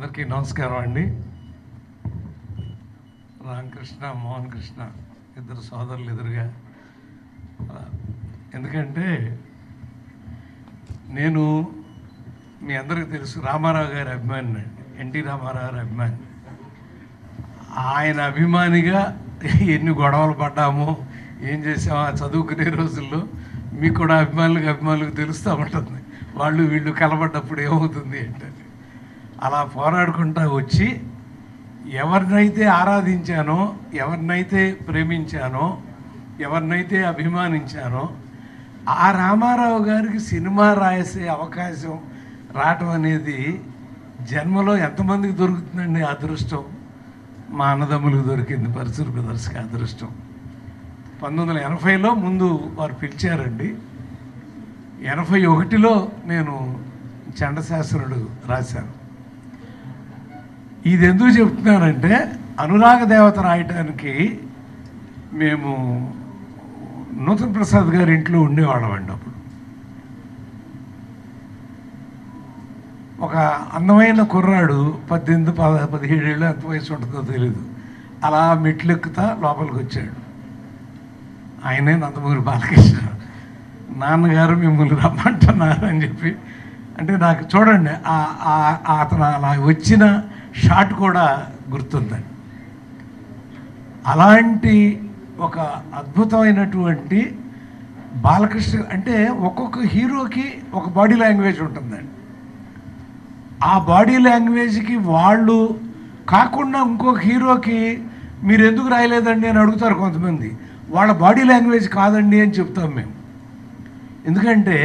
అందరికీ నమస్కారం అండి రామకృష్ణ మోహన్ కృష్ణ ఇద్దరు సోదరులు ఎదురుగా ఆ, ఎందుకంటే నేను మీ అందరికీ తెలుసు రామారావు గారి అభిమాని అండి ఎన్టీ రామారావు గారి అభిమాని ఆయన అభిమానిగా ఎన్ని గొడవలు పడ్డామో ఏం చేసామో ఆ చదువుకునే రోజుల్లో మీకు కూడా అభిమానులకు అభిమానులకు తెలుస్తూ ఉంటుంది వాళ్ళు వీళ్ళు కలబడ్డప్పుడు ఏమవుతుంది ఏంటని అలా పోరాడుకుంటా వచ్చి ఎవరినైతే ఆరాధించానో ఎవరినైతే ప్రేమించానో ఎవరినైతే అభిమానించానో ఆ రామారావు గారికి సినిమా రాసే అవకాశం రావటం అనేది జన్మలో ఎంతమందికి దొరుకుతుందండి ఆ అదృష్టం మా అన్నదమ్ములకు దొరికింది పరిసర బ్రదర్స్కి అదృష్టం పంతొమ్మిది వందల ఎనభైలో ముందు వారు పిలిచారండి ఎనభై ఒకటిలో నేను చండశాస్త్రుడు రాశాను ఇది ఎందుకు చెప్తున్నానంటే అనురాగ దేవత రాయటానికి మేము నూతన్ ప్రసాద్ గారి ఇంట్లో ఉండేవాళ్ళం అండి అప్పుడు ఒక అందమైన కుర్రాడు పద్దెనిమిది పద పదిహేడు ఏళ్ళు ఎంత వయసు ఉంటుందో తెలియదు అలా మెట్లెక్కుతా లోపలికి వచ్చాడు ఆయనే నందమూరి బాలకృష్ణ నాన్నగారు మిమ్మల్ని రమ్మంటున్నారు అని చెప్పి అంటే నాకు చూడండి ఆ- ఆ- ఆ అతను అలా వచ్చిన షాట్ కూడా గుర్తుందండి అలాంటి ఒక అద్భుతమైనటువంటి బాలకృష్ణ అంటే ఒక్కొక్క హీరోకి ఒక బాడీ లాంగ్వేజ్ ఉంటుందండి ఆ బాడీ లాంగ్వేజ్కి వాళ్ళు కాకుండా ఇంకొక హీరోకి మీరు ఎందుకు రాయలేదండి అని అడుగుతారు కొంతమంది వాళ్ళ బాడీ లాంగ్వేజ్ కాదండి అని చెప్తాం మేము ఎందుకంటే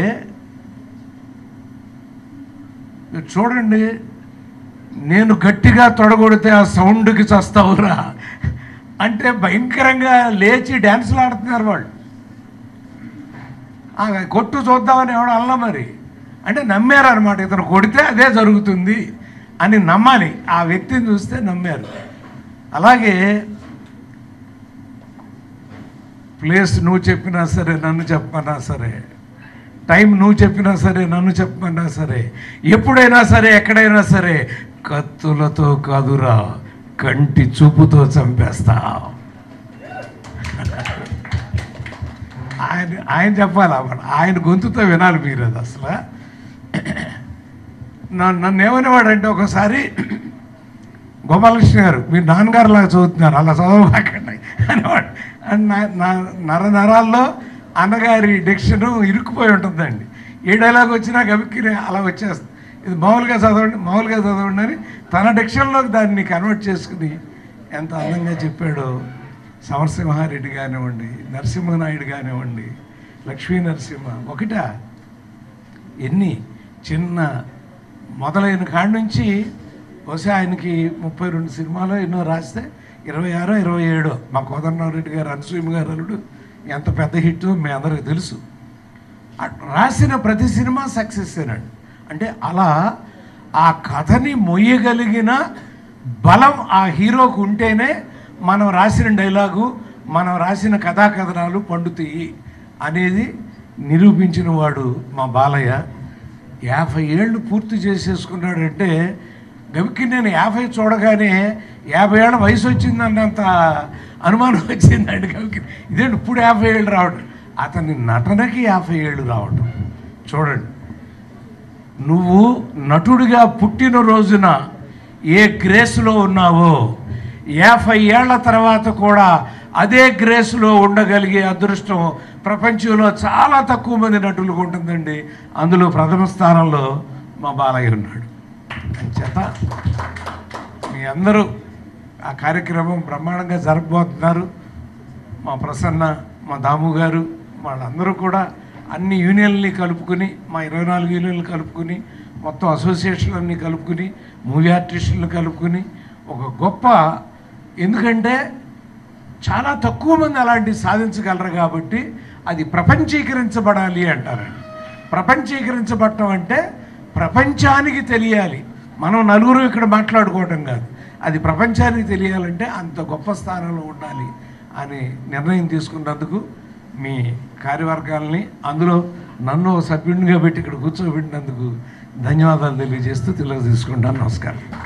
మీరు చూడండి నేను గట్టిగా తొడగొడితే ఆ సౌండ్కి చస్తావురా అంటే భయంకరంగా లేచి డ్యాన్సులు ఆడుతున్నారు వాళ్ళు ఆ, కొట్టు చూద్దామని ఎవడు అల్ల మరి అంటే నమ్మారు అనమాట ఇతను కొడితే అదే జరుగుతుంది అని నమ్మాలి ఆ వ్యక్తిని చూస్తే నమ్మారు అలాగే ప్లేస్ నువ్వు చెప్పినా సరే నన్ను చెప్పమన్నా సరే టైం నువ్వు చెప్పినా సరే నన్ను చెప్పమన్నా సరే ఎప్పుడైనా సరే ఎక్కడైనా సరే కత్తులతో కాదురా కంటి చూపుతో చంపేస్తా ఆయన ఆయన చెప్పాలి అన్నమాట ఆయన గొంతుతో వినాలి మీరు అది అసలు నన్ను నన్ను ఏమనేవాడంటే ఒకసారి గోపాలకృష్ణ గారు మీరు నాన్నగారు లాగా చదువుతున్నారు అలా చదవబాకండి అనేవాడు అండ్ నా- నా నర నరాల్లో అన్నగారి డిక్షన్ ఇరుక్కుపోయి ఉంటుందండి ఏ డైలాగ్ వచ్చినా గబిక్కి అలా వచ్చేస్తుంది ఇది మామూలుగా చదవండి మామూలుగా చదవండి అని తన డిక్షన్లోకి దాన్ని కన్వర్ట్ చేసుకుని ఎంత అందంగా చెప్పాడో సమరసింహారెడ్డి కానివ్వండి నరసింహనాయుడు కానివ్వండి లక్ష్మీ నరసింహ ఒకటా ఎన్ని చిన్న మొదలైన కాడి నుంచి బహుశా ఆయనకి ముప్పై రెండు సినిమాలు ఎన్నో రాస్తే ఇరవై ఆరో ఇరవై ఏడో మా కోదండరామరెడ్డి గారు అనసూయమ గారు అల్లుడు ఎంత పెద్ద హిట్ మీ అందరికీ తెలుసు అట్ రాసిన ప్రతి సినిమా సక్సెస్ అండి అంటే అలా ఆ కథని మొయ్యగలిగిన బలం ఆ హీరోకు ఉంటేనే మనం రాసిన డైలాగు మనం రాసిన కథా కథనాలు పండుతాయి అనేది నిరూపించిన వాడు మా బాలయ్య యాభై ఏళ్ళు పూర్తి చేసేసుకున్నాడంటే గవికి నేను యాభై చూడగానే యాభై ఏళ్ళ వయసు వచ్చిందన్నంత అనుమానం వచ్చిందండి గవికి ఇదేంటి ఇప్పుడు యాభై ఏళ్ళు రావడం అతని నటనకి యాభై ఏళ్ళు రావటం చూడండి నువ్వు నటుడిగా పుట్టిన రోజున ఏ గ్రేస్లో ఉన్నావో యాభై ఏళ్ల తర్వాత కూడా అదే గ్రేస్లో ఉండగలిగే అదృష్టం ప్రపంచంలో చాలా తక్కువ మంది నటులకు ఉంటుందండి అందులో ప్రథమ స్థానంలో మా బాలయ్య ఉన్నాడు అంచేత మీ అందరూ ఆ కార్యక్రమం బ్రహ్మాండంగా జరపబోతున్నారు మా ప్రసన్న మా దాము గారు వాళ్ళందరూ కూడా అన్ని యూనియన్లని కలుపుకుని మా ఇరవై నాలుగు యూనియన్లు కలుపుకుని మొత్తం అసోసియేషన్లన్నీ కలుపుకుని మూవీ ఆర్టిస్టులను కలుపుకుని ఒక గొప్ప ఎందుకంటే చాలా తక్కువ మంది అలాంటివి సాధించగలరు కాబట్టి అది ప్రపంచీకరించబడాలి అంటారండి ప్రపంచీకరించబడటం అంటే ప్రపంచానికి తెలియాలి మనం నలుగురు ఇక్కడ మాట్లాడుకోవటం కాదు అది ప్రపంచానికి తెలియాలంటే అంత గొప్ప స్థానంలో ఉండాలి అని నిర్ణయం తీసుకున్నందుకు మీ కార్యవర్గాల్ని అందులో నన్ను సభ్యునిగా పెట్టి ఇక్కడ కూర్చోబెట్టినందుకు ధన్యవాదాలు తెలియజేస్తూ తెలియజేసుకుంటాను నమస్కారం